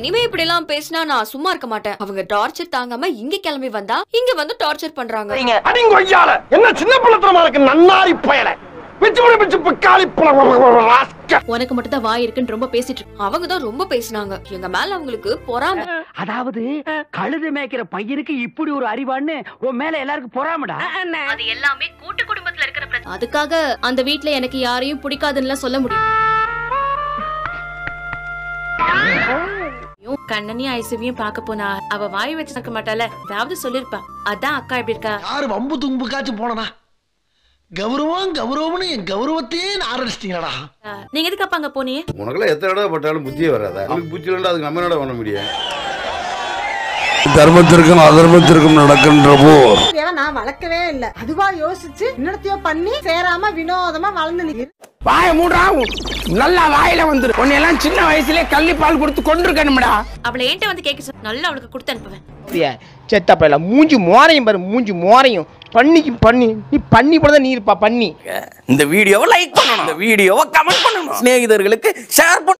இனிமே இப்படி எல்லாம் பேசினா நான் சும்மா இருக்க மாட்டேன் அவங்க டார்ச்சர் தாங்காம இங்க கிளம்பி வந்தா இங்க வந்து டார்ச்சர் பண்றாங்க அடிங்கொய்யால என்ன சின்ன பிள்ளைத்தனமா இருக்கு நன்னாரி பயல பிச்சு பிடி பிச்சு பிக்காளி ராஸ்கல் உனக்கு மட்டும் தான் வாய் இருக்குன்னு ரொம்ப பேசிட்டு இருக்க. அவங்க தான் ரொம்ப பேசினாங்க எங்க மேல அவங்களுக்கு பொறாம அதாவது கழுது மேய்க்கிற பையனுக்கு இப்படி ஒரு அறிவான்னு உன் மேல எல்லாருக்கும் பொறாமடா அது எல்லாமே கூட்டு குடும்பத்துல இருக்கிற பிரச்சனை அதுக்காக அந்த வீட்ல எனக்கு யாரையும் பிடிக்காதுன்னு சொல்ல முடியும் ஐயோ, கண்ணனையும் ஐசவியும் பார்க்க போனா அவ வாய் வச்சு இருக்க மாட்டால ஏதாவது சொல்லிருப்பா அதான் அக்கா எப்படி இருக்கா யாரு வம்பு தும்புக்காச்சும் போனனா கௌரவம் கௌரவம்னு என் கௌரவத்தையே ஆரம்பிச்சிட்டீங்களா நீங்க எதுக்கு அப்ப அங்க போனீங்க உனக்கெல்லாம் எத்தனை தடவை பட்டாலும் புத்தியே வராதா உனக்கு புத்தி இல்லைன்னா அதுக்கு நம்ம என்னடா பண்ண முடியும் தர்மத்திற்கும் அதர்மத்திற்கும் நடக்கின்ற போர் நான் வளர்க்கவே இல்ல அதுவா யோசிச்சு இன்னொருத்தையோ பண்ணி சேராம வினோதமா வளர்ந்து நிக்கு வாய மூடா நல்லா வாயில வந்துரு உன்னை எல்லாம் சின்ன வயசுலயே கள்ளி பால் கொடுத்து கொண்டிருக்கணும்டா அவளை என்கிட்ட வந்து கேட்க சொல்லு. நல்லா அவளுக்கு கொடுத்து அனுப்புவேன் செத்த பையல மூஞ்சி மோரையும் பாரு மூஞ்சி மோரையும் பண்ணிக்கு பண்ணி நீ பண்ணி போல நீ இருப்பா பண்ணி இந்த வீடியோவை லைக் பண்ணணும் இந்த வீடியோவை கமெண்ட் பண்ணணும் சிநேகிதர்களுக்கு ஷேர் பண்ணணும்